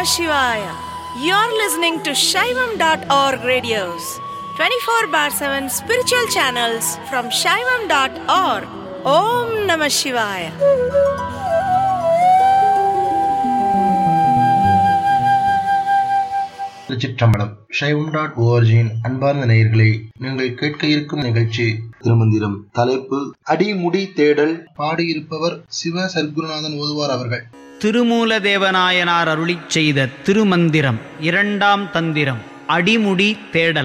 Shivaya. You're listening to Shaivam.org radios, 24 bar 7 spiritual channels from Shaivam.org. Om Namah Shivaya. திருச்சிற்றம்பலம் சைவம் dot ஓஆர்ஜியின் அன்பார்ந்த நேயர்களே நீங்கள் கேட்க இருக்கும் நிகழ்ச்சி திருமந்திரம் தலைப்பு அடிமுடி தேடல் பாடியிருப்பவர் சிவ சர்க்குருநாதன் ஓதுவார் அவர்கள் திருமூலதேவநாயனார் அருளிச் செய்த திருமந்திரம் இரண்டாம் தந்திரம் அடிமுடி தேடல்